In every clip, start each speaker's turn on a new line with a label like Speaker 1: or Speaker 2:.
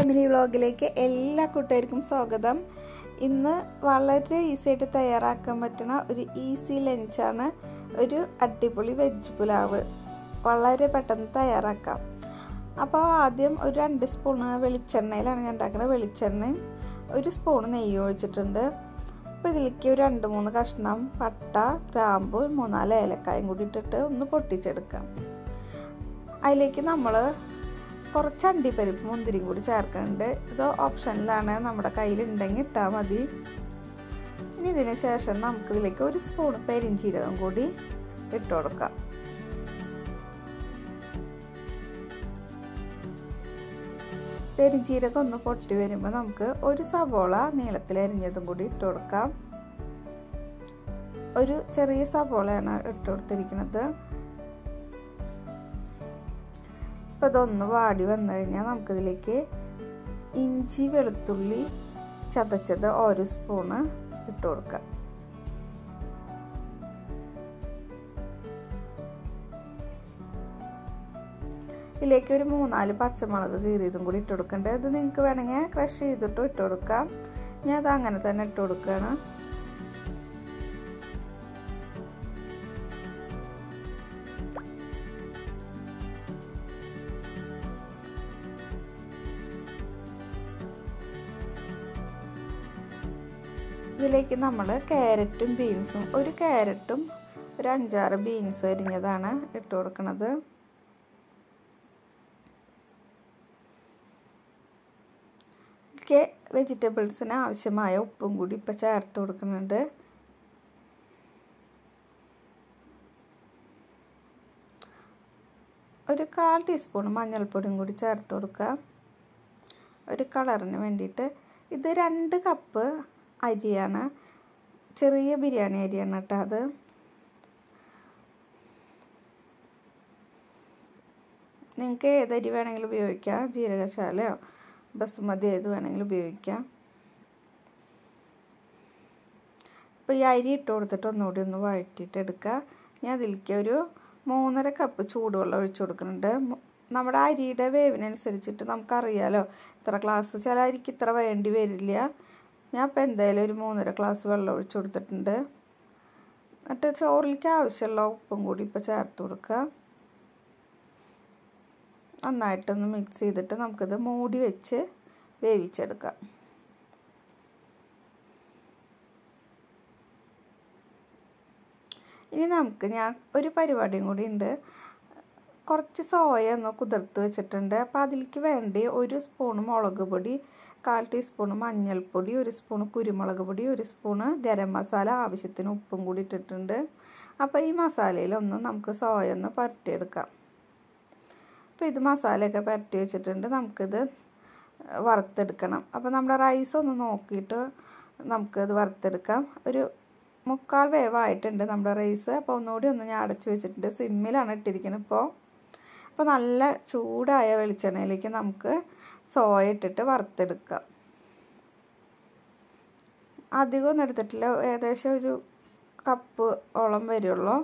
Speaker 1: family വ്ളോഗിലേക്ക് എല്ലാ കൂട്ടുകാർക്കും സ്വാഗതം ഇന്ന് വളരെ ഈസി ആയിട്ട് തയ്യാറാക്കാൻ പറ്റുന്ന ഒരു ഈസി ലഞ്ചാണ് ഒരു അടിപൊളി വെജ് പുലാവ് വളരെ പെട്ടെന്ന് തയ്യാറാക്കാം അപ്പോൾ ആദ്യം ഒരു രണ്ട് സ്പൂണ് വെളിച്ചെണ്ണയിലാണ് ഞാൻ ഉണ്ടാക്കുന്നത് വെളിച്ചെണ്ണയും ഒരു സ്പൂൺ നെയ്യ് ഒഴിച്ചിട്ടുണ്ട് അപ്പോൾ ഇതിലേക്ക് ഒരു രണ്ട് മൂന്ന് കഷ്ണം പട്ട ഗ്രാമ്പു മൂന്നാല് ഏലക്കായും കൂടി ഇട്ടിട്ട് ഒന്ന് പൊട്ടിച്ചെടുക്കാം അതിലേക്ക് നമ്മൾ കുറച്ച് അണ്ടിപ്പരിപ്പ് മുന്തിരിയും കൂടി ചേർക്കുന്നുണ്ട് ഇത് ഓപ്ഷനിലാണ് നമ്മുടെ കയ്യിലുണ്ടെങ്കിൽ ഇട്ടാൽ മതി ഇനി ഇതിന് ശേഷം നമുക്ക് ഇതിലേക്ക് ഒരു സ്പൂൺ പെരിഞ്ചീരകം കൂടി ഇട്ട് കൊടുക്കാം പെരിഞ്ചീരകം ഒന്ന് പൊട്ടി വരുമ്പോൾ നമുക്ക് ഒരു സവോള നീളത്തിൽ അരിഞ്ഞതും കൂടി ഇട്ട് കൊടുക്കാം ഒരു ചെറിയ സവോളയാണ് ഇട്ട് കൊടുത്തിരിക്കുന്നത് അപ്പോൾ ഇതൊന്ന് വാടി വന്നു കഴിഞ്ഞാൽ നമുക്കിതിലേക്ക് ഇഞ്ചി വെളുത്തുള്ളി ചതച്ചത് ഒരു സ്പൂണ് ഇട്ട് കൊടുക്കാം ഇതിലേക്ക് ഒരു മൂന്നാല് പച്ചമുളക് കീറിയതും കൂടി ഇട്ട് കൊടുക്കണ്ടേ ഇത് നിങ്ങൾക്ക് വേണമെങ്കിൽ ക്രഷ് ചെയ്തിട്ടും ഇട്ട് കൊടുക്കാം ഞാൻ അത് അങ്ങനെ തന്നെ ഇട്ട് കൊടുക്കുകയാണ് ഇതിലേക്ക് നമ്മൾ ക്യാരറ്റും ബീൻസും ഒരു ക്യാരറ്റും ഒരു അഞ്ചാറ് ബീൻസും അരിഞ്ഞതാണ് ഇട്ട് കൊടുക്കുന്നത് ഇതിലേക്ക് വെജിറ്റബിൾസിന് ആവശ്യമായ ഉപ്പും കൂടി ഇപ്പോൾ ചേർത്ത് കൊടുക്കുന്നുണ്ട് ഒരു കാൽ ടീസ്പൂൺ മഞ്ഞൾപ്പൊടിയും കൂടി ചേർത്ത് കൊടുക്കുക ഒരു കളറിന് വേണ്ടിയിട്ട് ഇത് രണ്ട് കപ്പ് അരിയാണ് ചെറിയ ബിരിയാണി അരിയാണ് കേട്ടോ അത് നിങ്ങൾക്ക് ഏതരി വേണമെങ്കിലും ഉപയോഗിക്കാം ജീരകശാലയോ ബസുമതി ഏത് വേണമെങ്കിലും ഉപയോഗിക്കാം ഇപ്പോൾ ഈ അരി ഇട്ട് കൊടുത്തിട്ട് ഒന്നുകൂടി ഒന്ന് വഴറ്റിയിട്ട് എടുക്കുക ഞാൻ അതിലേക്ക് ഒരു മൂന്നര കപ്പ് ചൂടുവെള്ളം ഒഴിച്ചു കൊടുക്കുന്നുണ്ട് നമ്മുടെ അരിയുടെ വേവിനനുസരിച്ചിട്ട് നമുക്കറിയാലോ ഇത്ര ഗ്ലാസ് ചില അരിക്ക് ഇത്ര വേണ്ടി വരില്ല ഞാൻ ഇപ്പോൾ എന്തായാലും ഒരു മൂന്നര ഗ്ലാസ് വെള്ളം ഒഴിച്ചു കൊടുത്തിട്ടുണ്ട് എന്നിട്ട് ചോറിലേക്ക് ആവശ്യമുള്ള ഉപ്പും കൂടി ഇപ്പോൾ ചേർത്ത് കൊടുക്കുക നന്നായിട്ടൊന്ന് മിക്സ് ചെയ്തിട്ട് നമുക്കിത് മൂടി വെച്ച് വേവിച്ചെടുക്കാം ഇനി നമുക്ക് ഞാൻ ഒരു പരിപാടിയും കൂടി ഉണ്ട് കുറച്ച് സോയ ഒന്ന് കുതിർത്ത് വെച്ചിട്ടുണ്ട് അപ്പോൾ അതിലേക്ക് വേണ്ടി ഒരു സ്പൂൺ മുളക് പൊടി കാൽ ടീസ്പൂൺ മഞ്ഞൾപ്പൊടി ഒരു സ്പൂൺ കുരുമുളക് പൊടി ഒരു സ്പൂണ് ഗരം മസാല ആവശ്യത്തിന് ഉപ്പും കൂടി ഇട്ടിട്ടുണ്ട് അപ്പോൾ ഈ മസാലയിലൊന്ന് നമുക്ക് സോയ ഒന്ന് പുരട്ടിയെടുക്കാം അപ്പോൾ ഇത് മസാലയൊക്കെ പുരട്ടി വെച്ചിട്ടുണ്ട് നമുക്കിത് വറുത്തെടുക്കണം അപ്പോൾ നമ്മുടെ റൈസ് ഒന്ന് നോക്കിയിട്ട് നമുക്കത് വറുത്തെടുക്കാം ഒരു മുക്കാൽ വേവായിട്ടുണ്ട് നമ്മുടെ റൈസ് അപ്പോൾ ഒന്നുകൂടി ഒന്ന് ഞാൻ അടച്ചു വെച്ചിട്ടുണ്ട് സിമ്മിലാണ് ഇട്ടിരിക്കുന്നത് ഇപ്പോൾ അപ്പോൾ നല്ല ചൂടായ വെളിച്ചെണ്ണയിലേക്ക് നമുക്ക് സോയ ഇട്ടിട്ട് വറുത്തെടുക്കാം അധികം ഒന്നും എടുത്തിട്ടില്ല ഏകദേശം ഒരു കപ്പ് ഓളം വരുള്ളൂ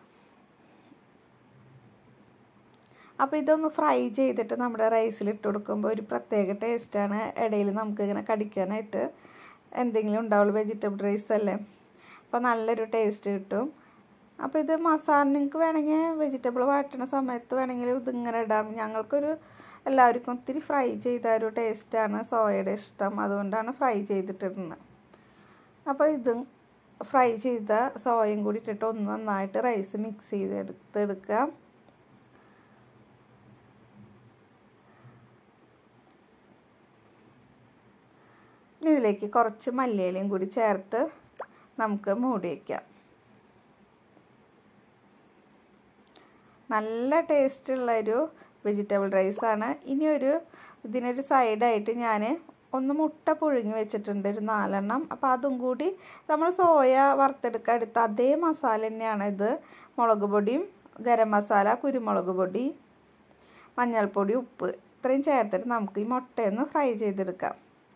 Speaker 1: അപ്പോൾ ഇതൊന്ന് ഫ്രൈ ചെയ്തിട്ട് നമ്മുടെ റൈസിൽ ഇട്ട് കൊടുക്കുമ്പോൾ ഒരു പ്രത്യേക ടേസ്റ്റാണ് ഇടയിൽ നമുക്ക് ഇങ്ങനെ കടിക്കാനായിട്ട് എന്തെങ്കിലും ഉണ്ടാവുള്ളൂ വെജിറ്റബിൾ റൈസ് അല്ലേ അപ്പോൾ നല്ലൊരു ടേസ്റ്റ് കിട്ടും അപ്പോൾ ഇത് മസാല നിങ്ങൾക്ക് വേണമെങ്കിൽ വെജിറ്റബിൾ വാട്ടണ സമയത്ത് വേണമെങ്കിൽ ഇതിങ്ങനെ ഇടാം ഞങ്ങൾക്കൊരു എല്ലാവർക്കും ഒത്തിരി ഫ്രൈ ചെയ്ത ഒരു ടേസ്റ്റാണ് സോയയുടെ ഇഷ്ടം അതുകൊണ്ടാണ് ഫ്രൈ ചെയ്തിട്ടിടുന്നത് അപ്പോൾ ഇതും ഫ്രൈ ചെയ്ത സോയയും കൂടി ഇട്ടിട്ട് ഒന്ന് നന്നായിട്ട് റൈസ് മിക്സ് ചെയ്തെടുത്തെടുക്കുക ഇതിലേക്ക് കുറച്ച് മല്ലിയിലയും കൂടി ചേർത്ത് നമുക്ക് മൂടി വയ്ക്കാം നല്ല ടേസ്റ്റുള്ളൊരു വെജിറ്റബിൾ റൈസാണ് ഇനി ഒരു ഇതിനൊരു സൈഡായിട്ട് ഞാൻ ഒന്ന് മുട്ട പുഴുങ്ങി വെച്ചിട്ടുണ്ട് ഒരു നാലെണ്ണം അപ്പോൾ അതും കൂടി നമ്മൾ സോയ വറുത്തെടുക്കാൻ എടുത്ത അതേ മസാല തന്നെയാണ് ഇത് മുളക് പൊടിയും ഗരം മസാല കുരുമുളക് പൊടി മഞ്ഞൾപ്പൊടി ഉപ്പ് ഇത്രയും ചേർത്തിട്ട് നമുക്ക് ഈ മുട്ടയൊന്ന് ഫ്രൈ ചെയ്തെടുക്കാം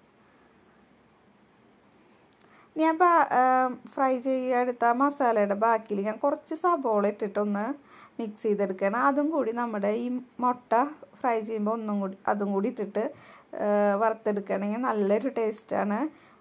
Speaker 1: ഞാൻ ഫ്രൈ ചെയ്യാടുത്ത മസാലയുടെ ബാക്കിയിൽ ഞാൻ കുറച്ച് സബോള ഇട്ടിട്ടൊന്ന് മിക്സ് ചെയ്തെടുക്കണം അതും കൂടി നമ്മുടെ ഈ മുട്ട ഫ്രൈ ചെയ്യുമ്പോൾ ഒന്നും കൂടി അതും കൂടി ഇട്ടിട്ട് വറുത്തെടുക്കുകയാണെങ്കിൽ നല്ലൊരു ടേസ്റ്റാണ്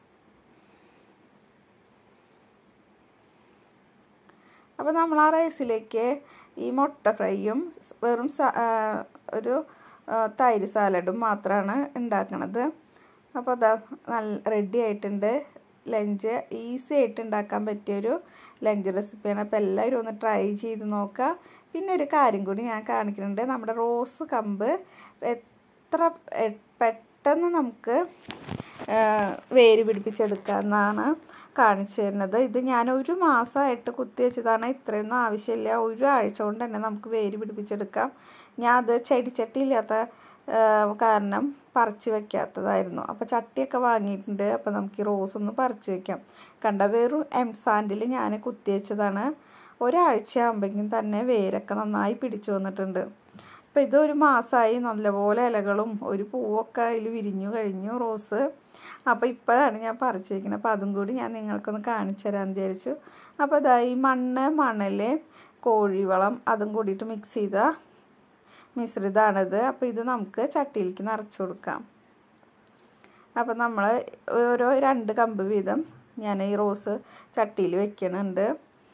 Speaker 1: അപ്പോൾ നമ്മൾ ആ റൈസിലേക്ക് ഈ മുട്ട ഫ്രൈയും വെറും ഒരു തൈര് സാലഡും മാത്രമാണ് ഉണ്ടാക്കണത് അപ്പോൾ അതാ നല്ല റെഡി ആയിട്ടുണ്ട് ലഞ്ച് ഈസി ആയിട്ട് ഉണ്ടാക്കാൻ പറ്റിയൊരു ലഞ്ച് റെസിപ്പിയാണ് അപ്പോൾ എല്ലാവരും ഒന്ന് ട്രൈ ചെയ്ത് നോക്കുക പിന്നെ ഒരു കാര്യം കൂടി ഞാൻ കാണിക്കുന്നുണ്ട് നമ്മുടെ റോസ് കമ്പ് എത്ര പെട്ടെന്ന് നമുക്ക് വേര് പിടിപ്പിച്ചെടുക്കാമെന്നാണ് കാണിച്ചു തരുന്നത് ഇത് ഞാൻ ഒരു മാസമായിട്ട് കുത്തി വെച്ചതാണ് ഇത്രയൊന്നും ആവശ്യമില്ല ഒരു ആഴ്ച കൊണ്ട് തന്നെ നമുക്ക് വേര് പിടിപ്പിച്ചെടുക്കാം ഞാൻ അത് ചെടിച്ചട്ടി ഇല്ലാത്ത കാരണം പറിച്ച് വെക്കാത്തതായിരുന്നു അപ്പോൾ ചട്ടിയൊക്കെ വാങ്ങിയിട്ടുണ്ട് അപ്പോൾ നമുക്ക് ഈ റോസ് ഒന്ന് പറിച്ച് വെക്കാം കണ്ട വെറും എം സാൻഡിൽ ഞാൻ കുത്തി വെച്ചതാണ് ഒരാഴ്ച ആകുമ്പോഴേക്കും തന്നെ വേരൊക്കെ നന്നായി പിടിച്ചു വന്നിട്ടുണ്ട് അപ്പോൾ ഇതൊരു മാസമായി നല്ലപോലെ ഇലകളും ഒരു പൂവൊക്കെ അതിൽ വിരിഞ്ഞു കഴിഞ്ഞു റോസ് അപ്പോൾ ഇപ്പോഴാണ് ഞാൻ പറിച്ചു വയ്ക്കുന്നത് അപ്പോൾ അതും കൂടി ഞാൻ നിങ്ങൾക്കൊന്ന് കാണിച്ചു തരാമെന്ന് വിചാരിച്ചു അപ്പോൾ ഇതാ ഈ മണ്ണ് മണൽ കോഴിവളം അതും കൂടിയിട്ട് മിക്സ് ചെയ്ത മിശ്രിതമാണിത് അപ്പോൾ ഇത് നമുക്ക് ചട്ടിയിലേക്ക് നിറച്ചു കൊടുക്കാം അപ്പോൾ നമ്മൾ ഓരോ രണ്ട് കമ്പ് വീതം ഞാൻ ഈ റോസ് ചട്ടിയിൽ വെക്കണുണ്ട്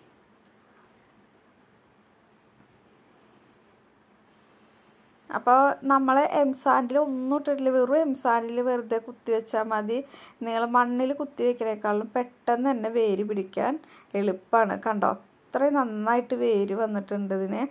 Speaker 1: അപ്പോൾ നമ്മൾ എംസാൻഡിൽ ഒന്നും ഇട്ടിട്ടില്ല വെറും എംസാൻഡിൽ വെറുതെ കുത്തി വെച്ചാൽ മതി നിങ്ങൾ മണ്ണിൽ കുത്തി വെക്കണേക്കാളും പെട്ടെന്ന് തന്നെ വേര് പിടിക്കാൻ എളുപ്പമാണ് കണ്ടോ അത്രയും നന്നായിട്ട് വേര് വന്നിട്ടുണ്ട് ഇതിന്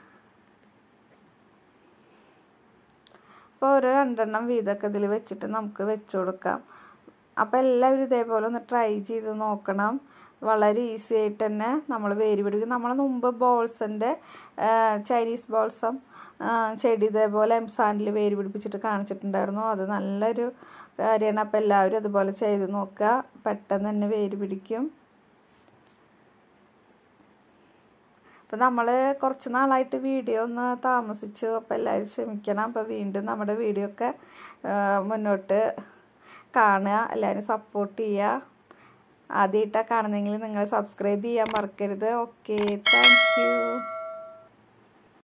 Speaker 1: അപ്പോൾ ഓരോ രണ്ടെണ്ണം വീതമൊക്കെ ഇതിൽ വെച്ചിട്ട് നമുക്ക് വെച്ച് കൊടുക്കാം അപ്പോൾ എല്ലാവരും ഇതേപോലെ ഒന്ന് ട്രൈ ചെയ്ത് നോക്കണം വളരെ ഈസി ആയിട്ട് തന്നെ നമ്മൾ വേര് പിടിക്കും നമ്മൾ മുമ്പ് ബോൾസിൻ്റെ ചൈനീസ് ബോൾസം ചെടി ഇതേപോലെ എംസാൻഡിൽ വേര് പിടിപ്പിച്ചിട്ട് കാണിച്ചിട്ടുണ്ടായിരുന്നു അത് നല്ലൊരു കാര്യമാണ് അപ്പോൾ എല്ലാവരും അതുപോലെ ചെയ്ത് നോക്കുക പെട്ടെന്ന് തന്നെ വേര് പിടിക്കും അപ്പോൾ നമ്മൾ കുറച്ച് നാളായിട്ട് വീഡിയോ ഒന്ന് താമസിച്ചു അപ്പോൾ എല്ലാവരും ക്ഷമിക്കണം അപ്പോൾ വീണ്ടും നമ്മുടെ വീഡിയോ ഒക്കെ മുന്നോട്ട് കാണുക എല്ലാവരും സപ്പോർട്ട് ചെയ്യുക ആദ്യമായിട്ടാണ് കാണുന്നെങ്കിൽ നിങ്ങൾ സബ്സ്ക്രൈബ് ചെയ്യാൻ മറക്കരുത് ഓക്കെ താങ്ക്